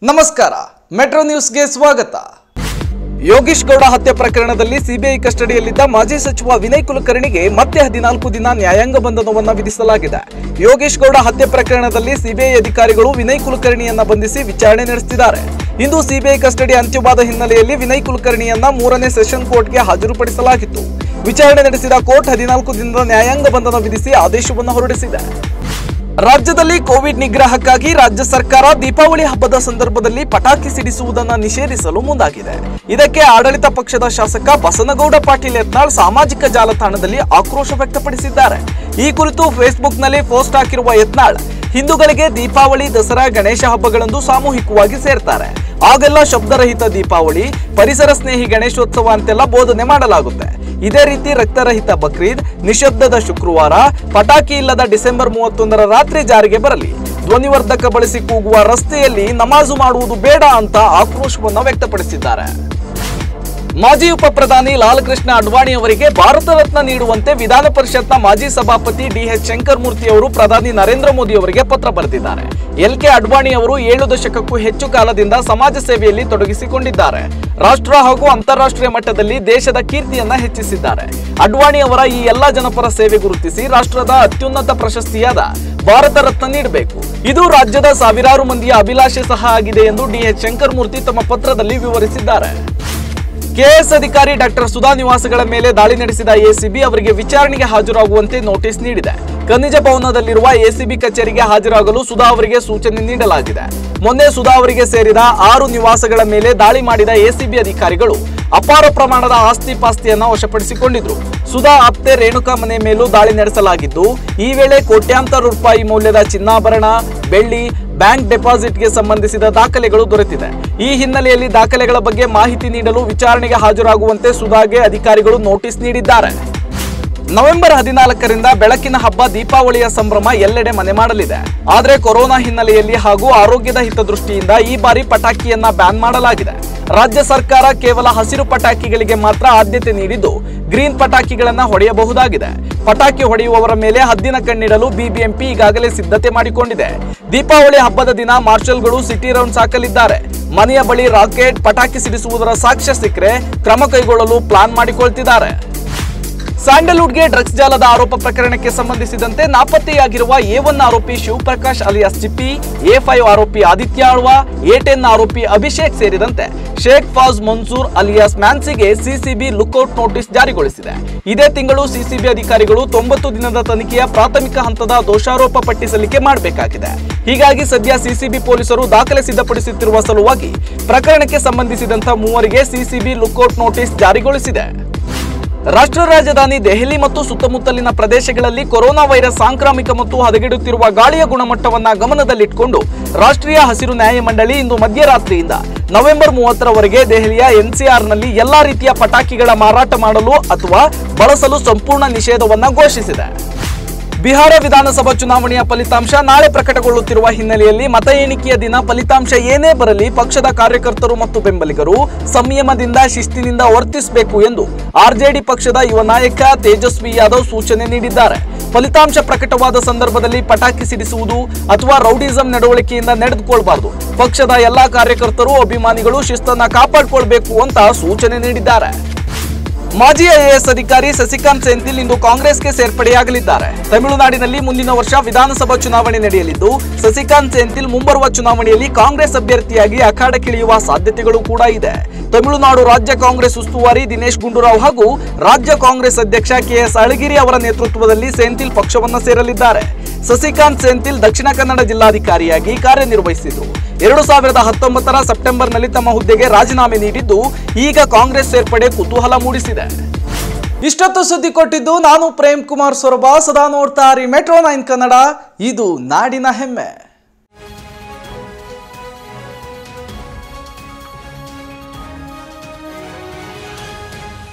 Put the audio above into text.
ನಮಸ್ಕಾರ ಮೆಟ್ರೋ ನ್ಯೂಸ್ಗೆ ಸ್ವಾಗತ ಯೋಗೀಶ್ ಗೌಡ ಹತ್ಯೆ ಪ್ರಕರಣದಲ್ಲಿ ಸಿಬಿಐ ಕಸ್ಟಡಿಯಲ್ಲಿದ್ದ ಮಾಜಿ ಸಚಿವ ವಿನಯ್ ಕುಲಕರ್ಣಿಗೆ ಮತ್ತೆ ಹದಿನಾಲ್ಕು ದಿನ ನ್ಯಾಯಾಂಗ ಬಂಧನವನ್ನ ವಿಧಿಸಲಾಗಿದೆ ಯೋಗೇಶ್ ಗೌಡ ಹತ್ಯೆ ಪ್ರಕರಣದಲ್ಲಿ ಸಿಬಿಐ ಅಧಿಕಾರಿಗಳು ವಿನಯ್ ಕುಲಕರ್ಣಿಯನ್ನ ಬಂಧಿಸಿ ವಿಚಾರಣೆ ನಡೆಸುತ್ತಿದ್ದಾರೆ ಇಂದು ಸಿಬಿಐ ಕಸ್ಟಡಿ ಅಂತ್ಯವಾದ ಹಿನ್ನೆಲೆಯಲ್ಲಿ ವಿನಯ್ ಕುಲಕರ್ಣಿಯನ್ನ ಮೂರನೇ ಸೆಷನ್ ಕೋರ್ಟ್ಗೆ ಹಾಜರುಪಡಿಸಲಾಗಿತ್ತು ವಿಚಾರಣೆ ನಡೆಸಿದ ಕೋರ್ಟ್ ಹದಿನಾಲ್ಕು ದಿನದ ನ್ಯಾಯಾಂಗ ಬಂಧನ ವಿಧಿಸಿ ಆದೇಶವನ್ನು ಹೊರಡಿಸಿದೆ ರಾಜ್ಯದಲ್ಲಿ ಕೋವಿಡ್ ನಿಗ್ರಹಕ್ಕಾಗಿ ರಾಜ್ಯ ಸರ್ಕಾರ ದೀಪಾವಳಿ ಹಬ್ಬದ ಸಂದರ್ಭದಲ್ಲಿ ಪಟಾಕಿ ಸಿಡಿಸುವುದನ್ನು ನಿಷೇಧಿಸಲು ಮುಂದಾಗಿದೆ ಇದಕ್ಕೆ ಆಡಳಿತ ಪಕ್ಷದ ಶಾಸಕ ಬಸನಗೌಡ ಪಾಟೀಲ್ ಯತ್ನಾಳ್ ಸಾಮಾಜಿಕ ಜಾಲತಾಣದಲ್ಲಿ ಆಕ್ರೋಶ ವ್ಯಕ್ತಪಡಿಸಿದ್ದಾರೆ ಈ ಕುರಿತು ಫೇಸ್ಬುಕ್ನಲ್ಲಿ ಪೋಸ್ಟ್ ಹಾಕಿರುವ ಯತ್ನಾಳ್ ಹಿಂದೂಗಳಿಗೆ ದೀಪಾವಳಿ ದಸರಾ ಗಣೇಶ ಹಬ್ಬಗಳಂದು ಸಾಮೂಹಿಕವಾಗಿ ಸೇರ್ತಾರೆ ಆಗೆಲ್ಲ ಶಬ್ದರಹಿತ ದೀಪಾವಳಿ ಪರಿಸರ ಸ್ನೇಹಿ ಗಣೇಶೋತ್ಸವ ಅಂತೆಲ್ಲ ಬೋಧನೆ ಮಾಡಲಾಗುತ್ತೆ ಇದೇ ರೀತಿ ರಕ್ತರಹಿತ ಬಕ್ರೀದ್ ನಿಶಬ್ದದ ಶುಕ್ರವಾರ ಪಟಾಕಿ ಇಲ್ಲದ ಡಿಸೆಂಬರ್ ಮೂವತ್ತೊಂದರ ರಾತ್ರಿ ಜಾರಿಗೆ ಬರಲಿ ಧ್ವನಿವರ್ಧಕ ಬಳಸಿ ಕೂಗುವ ರಸ್ತೆಯಲ್ಲಿ ನಮಾಜು ಮಾಡುವುದು ಬೇಡ ಅಂತ ಆಕ್ರೋಶವನ್ನ ವ್ಯಕ್ತಪಡಿಸಿದ್ದಾರೆ ಮಾಜಿ ಉಪ ಪ್ರಧಾನಿ ಲಾಲಕೃಷ್ಣ ಅಡ್ವಾಣಿ ಅವರಿಗೆ ಭಾರತ ರತ್ನ ನೀಡುವಂತೆ ವಿಧಾನ ಪರಿಷತ್ನ ಮಾಜಿ ಸಭಾಪತಿ ಡಿಎಚ್ ಶಂಕರ್ ಮೂರ್ತಿ ಅವರು ಪ್ರಧಾನಿ ನರೇಂದ್ರ ಮೋದಿ ಅವರಿಗೆ ಪತ್ರ ಬರೆದಿದ್ದಾರೆ ಎಲ್ ಕೆ ಅಡ್ವಾಣಿ ಅವರು ಏಳು ದಶಕಕ್ಕೂ ಹೆಚ್ಚು ಕಾಲದಿಂದ ಸಮಾಜ ಸೇವೆಯಲ್ಲಿ ತೊಡಗಿಸಿಕೊಂಡಿದ್ದಾರೆ ರಾಷ್ಟ್ರ ಹಾಗೂ ಅಂತಾರಾಷ್ಟ್ರೀಯ ಮಟ್ಟದಲ್ಲಿ ದೇಶದ ಕೀರ್ತಿಯನ್ನ ಹೆಚ್ಚಿಸಿದ್ದಾರೆ ಅಡ್ವಾಣಿ ಅವರ ಈ ಎಲ್ಲಾ ಜನಪರ ಸೇವೆ ಗುರುತಿಸಿ ರಾಷ್ಟ್ರದ ಅತ್ಯುನ್ನತ ಪ್ರಶಸ್ತಿಯಾದ ಭಾರತ ರತ್ನ ನೀಡಬೇಕು ಇದು ರಾಜ್ಯದ ಸಾವಿರಾರು ಮಂದಿಯ ಅಭಿಲಾಷೆ ಸಹ ಆಗಿದೆ ಎಂದು ಡಿಎಚ್ ಶಂಕರ್ ಮೂರ್ತಿ ತಮ್ಮ ಪತ್ರದಲ್ಲಿ ವಿವರಿಸಿದ್ದಾರೆ ಕೆಎಸ್ ಅಧಿಕಾರಿ ಡಾಕ್ಟರ್ ಸುಧಾ ನಿವಾಸಗಳ ಮೇಲೆ ದಾಳಿ ನಡೆಸಿದ ಎಸಿಬಿ ಅವರಿಗೆ ವಿಚಾರಣೆಗೆ ಹಾಜರಾಗುವಂತೆ ನೋಟಿಸ್ ನೀಡಿದೆ ಖನಿಜ ಭವನದಲ್ಲಿರುವ ಎಸಿಬಿ ಕಚೇರಿಗೆ ಹಾಜರಾಗಲು ಸುಧಾ ಅವರಿಗೆ ಸೂಚನೆ ನೀಡಲಾಗಿದೆ ಮೊನ್ನೆ ಸುಧಾ ಅವರಿಗೆ ಸೇರಿದ ಆರು ನಿವಾಸಗಳ ಮೇಲೆ ದಾಳಿ ಮಾಡಿದ ಎಸಿಬಿ ಅಧಿಕಾರಿಗಳು ಅಪಾರ ಪ್ರಮಾಣದ ಆಸ್ತಿ ಪಾಸ್ತಿಯನ್ನ ವಶಪಡಿಸಿಕೊಂಡಿದ್ರು ಸುಧಾ ಆಪ್ತೆ ರೇಣುಕಾ ಮನೆ ಮೇಲೂ ದಾಳಿ ನಡೆಸಲಾಗಿದ್ದು ಈ ವೇಳೆ ಕೋಟ್ಯಾಂತರ ರೂಪಾಯಿ ಮೌಲ್ಯದ ಚಿನ್ನಾಭರಣ ಬೆಳ್ಳಿ ಬ್ಯಾಂಕ್ ಡೆಪಾಸಿಟ್ಗೆ ಸಂಬಂಧಿಸಿದ ದಾಖಲೆಗಳು ದೊರೆತಿದೆ ಈ ಹಿನ್ನೆಲೆಯಲ್ಲಿ ದಾಖಲೆಗಳ ಬಗ್ಗೆ ಮಾಹಿತಿ ನೀಡಲು ವಿಚಾರಣೆಗೆ ಹಾಜರಾಗುವಂತೆ ಸುಧಾಗೆ ಅಧಿಕಾರಿಗಳು ನೋಟಿಸ್ ನೀಡಿದ್ದಾರೆ ನವೆಂಬರ್ ಹದಿನಾಲ್ಕರಿಂದ ಬೆಳಕಿನ ಹಬ್ಬ ದೀಪಾವಳಿಯ ಸಂಭ್ರಮ ಎಲ್ಲೆಡೆ ಮನೆ ಮಾಡಲಿದೆ ಆದರೆ ಕೊರೋನಾ ಹಿನ್ನೆಲೆಯಲ್ಲಿ ಹಾಗೂ ಆರೋಗ್ಯದ ಹಿತದೃಷ್ಟಿಯಿಂದ ಈ ಬಾರಿ ಪಟಾಕಿಯನ್ನ ಬ್ಯಾನ್ ಮಾಡಲಾಗಿದೆ ರಾಜ್ಯ ಸರ್ಕಾರ ಕೇವಲ ಹಸಿರು ಪಟಾಕಿಗಳಿಗೆ ಮಾತ್ರ ಆದ್ಯತೆ ನೀಡಿದ್ದು ಗ್ರೀನ್ ಪಟಾಕಿಗಳನ್ನ ಹೊಡೆಯಬಹುದಾಗಿದೆ ಪಟಾಕಿ ಹೊಡೆಯುವವರ ಮೇಲೆ ಹದ್ದಿನ ಕಣ್ಣಿಡಲು ಬಿಬಿಎಂಪಿ ಈಗಾಗಲೇ ಸಿದ್ಧತೆ ಮಾಡಿಕೊಂಡಿದೆ ದೀಪಾವಳಿ ಹಬ್ಬದ ದಿನ ಮಾರ್ಷಲ್ಗಳು ಸಿಟಿ ರೌಂಡ್ ಸಾಕಲಿದ್ದಾರೆ ಮನೆಯ ಬಳಿ ರಾಕೆಟ್ ಪಟಾಕಿ ಸಿಡಿಸುವುದರ ಸಾಕ್ಷ್ಯ ಸಿಕ್ಕರೆ ಕ್ರಮ ಕೈಗೊಳ್ಳಲು ಪ್ಲಾನ್ ಮಾಡಿಕೊಳ್ತಿದ್ದಾರೆ ಸ್ಯಾಂಡಲ್ವುಡ್ಗೆ ಡ್ರಗ್ಸ್ ಜಾಲದ ಆರೋಪ ಪ್ರಕರಣಕ್ಕೆ ಸಂಬಂಧಿಸಿದಂತೆ ನಾಪತ್ತೆಯಾಗಿರುವ ಎ ಒನ್ ಆರೋಪಿ Shivaprakash alias Chippi A five ಆರೋಪಿ ಆದಿತ್ಯ ಆಳ್ವ ಎ ಟೆನ್ ಆರೋಪಿ ಅಭಿಷೇಕ್ ಸೇರಿದಂತೆ ಶೇಖ್ ಫಾಜ್ ಮನ್ಸೂರ್ ಅಲಿಯಾಸ್ ಮ್ಯಾನ್ಸಿಗೆ ಸಿಸಿಬಿ ಲುಕ್ಔಟ್ ನೋಟಿಸ್ ಜಾರಿಗೊಳಿಸಿದೆ ಇದೇ ತಿಂಗಳು ಸಿಸಿಬಿ ಅಧಿಕಾರಿಗಳು ತೊಂಬತ್ತು ದಿನದ ತನಿಖೆಯ ಪ್ರಾಥಮಿಕ ಹಂತದ ದೋಷಾರೋಪ ಪಟ್ಟಿ ಸಲ್ಲಿಕೆ ಮಾಡಬೇಕಾಗಿದೆ ಹೀಗಾಗಿ ಸದ್ಯ ಸಿಸಿಬಿ ಪೊಲೀಸರು ದಾಖಲೆ ಸಿದ್ಧಪಡಿಸುತ್ತಿರುವ ಸಲುವಾಗಿ ಪ್ರಕರಣಕ್ಕೆ ಸಂಬಂಧಿಸಿದಂತ ಮೂವರಿಗೆ ಸಿಸಿಬಿ ಲುಕ್ಔಟ್ ನೋಟಿಸ್ ಜಾರಿಗೊಳಿಸಿದೆ ರಾಷ್ಟ್ರ ರಾಜಧಾನಿ ದೆಹಲಿ ಮತ್ತು ಸುತ್ತಮುತ್ತಲಿನ ಪ್ರದೇಶಗಳಲ್ಲಿ ಕೊರೋನಾ ವೈರಸ್ ಸಾಂಕ್ರಾಮಿಕ ಮತ್ತು ಹದಗೆಡುತ್ತಿರುವ ಗಾಳಿಯ ಗುಣಮಟ್ಟವನ್ನ ಗಮನದಲ್ಲಿಟ್ಟುಕೊಂಡು ರಾಷ್ಟ್ರೀಯ ಹಸಿರು ನ್ಯಾಯ ಮಂಡಳಿ ಇಂದು ಮಧ್ಯರಾತ್ರಿಯಿಂದ ನವೆಂಬರ್ ಮೂವತ್ತರವರೆಗೆ ದೆಹಲಿಯ ಎನ್ಸಿಆರ್ನಲ್ಲಿ ಎಲ್ಲಾ ರೀತಿಯ ಪಟಾಕಿಗಳ ಮಾರಾಟ ಮಾಡಲು ಅಥವಾ ಬಳಸಲು ಸಂಪೂರ್ಣ ನಿಷೇಧವನ್ನ ಘೋಷಿಸಿದೆ ಬಿಹಾರ ವಿಧಾನಸಭಾ ಚುನಾವಣೆಯ ಫಲಿತಾಂಶ ನಾಳೆ ಪ್ರಕಟಗೊಳ್ಳುತ್ತಿರುವ ಹಿನ್ನೆಲೆಯಲ್ಲಿ ಮತ ಎಣಿಕೆಯ ದಿನ ಫಲಿತಾಂಶ ಏನೇ ಬರಲಿ ಪಕ್ಷದ ಕಾರ್ಯಕರ್ತರು ಮತ್ತು ಬೆಂಬಲಿಗರು ಸಂಯಮದಿಂದ ಶಿಸ್ತಿನಿಂದ ವರ್ತಿಸಬೇಕು ಎಂದು ಆರ್ಜೆಡಿ ಪಕ್ಷದ ಯುವ ನಾಯಕ ತೇಜಸ್ವಿ ಯಾದವ್ ಸೂಚನೆ ನೀಡಿದ್ದಾರೆ ಫಲಿತಾಂಶ ಪ್ರಕಟವಾದ ಸಂದರ್ಭದಲ್ಲಿ ಪಟಾಕಿ ಸಿಡಿಸುವುದು ಅಥವಾ ರೌಡಿಸಂ ನಡವಳಿಕೆಯಿಂದ ನಡೆದುಕೊಳ್ಬಾರದು ಪಕ್ಷದ ಎಲ್ಲಾ ಕಾರ್ಯಕರ್ತರು ಅಭಿಮಾನಿಗಳು ಶಿಸ್ತನ್ನ ಕಾಪಾಡಿಕೊಳ್ಬೇಕು ಅಂತ ಸೂಚನೆ ನೀಡಿದ್ದಾರೆ ಮಾಜಿ ಐಎಎಸ್ ಅಧಿಕಾರಿ ಸಸಿಕಾಂತ್ ಸೆಂಥಿಲ್ ಇಂದು ಕಾಂಗ್ರೆಸ್ಗೆ ಸೇರ್ಪಡೆಯಾಗಲಿದ್ದಾರೆ ತಮಿಳುನಾಡಿನಲ್ಲಿ ಮುಂದಿನ ವರ್ಷ ವಿಧಾನಸಭಾ ಚುನಾವಣೆ ನಡೆಯಲಿದ್ದು ಸಸಿಕಾಂತ್ ಸೆಂಥಿಲ್ ಮುಂಬರುವ ಚುನಾವಣೆಯಲ್ಲಿ ಕಾಂಗ್ರೆಸ್ ಅಭ್ಯರ್ಥಿಯಾಗಿ ಅಖಾಡಕ್ಕಿಳಿಯುವ ಸಾಧ್ಯತೆಗಳು ಕೂಡ ಇದೆ ತಮಿಳುನಾಡು ರಾಜ್ಯ ಕಾಂಗ್ರೆಸ್ ಉಸ್ತುವಾರಿ ದಿನೇಶ್ ಗುಂಡೂರಾವ್ ಹಾಗೂ ರಾಜ್ಯ ಕಾಂಗ್ರೆಸ್ ಅಧ್ಯಕ್ಷ ಕೆಎಸ್ ಅಳಗಿರಿ ಅವರ ನೇತೃತ್ವದಲ್ಲಿ ಸೆಂಥಿಲ್ ಪಕ್ಷವನ್ನ ಸೇರಲಿದ್ದಾರೆ ಸಸಿಕಾಂತ್ ಸೆಂಥಿಲ್ ದಕ್ಷಿಣ ಕನ್ನಡ ಜಿಲ್ಲಾಧಿಕಾರಿಯಾಗಿ ಕಾರ್ಯನಿರ್ವಹಿಸಿದ್ರು ಎರಡು ಸಾವಿರದ ಹತ್ತೊಂಬತ್ತರ ಸೆಪ್ಟೆಂಬರ್ನಲ್ಲಿ ತಮ್ಮ ಹುದ್ದೆಗೆ ರಾಜೀನಾಮೆ ನೀಡಿದ್ದು ಈಗ ಕಾಂಗ್ರೆಸ್ ಸೇರ್ಪಡೆ ಕುತೂಹಲ ಮೂಡಿಸಿದೆ ಇಷ್ಟೊತ್ತು ಸುದ್ದಿ ಕೊಟ್ಟಿದ್ದು ನಾನು ಪ್ರೇಮ್ ಕುಮಾರ್ ಸೊರಬ ಸದಾ ನೋಡ್ತಾ ಮೆಟ್ರೋ ನೈನ್ ಕನ್ನಡ ಇದು ನಾಡಿನ ಹೆಮ್ಮೆ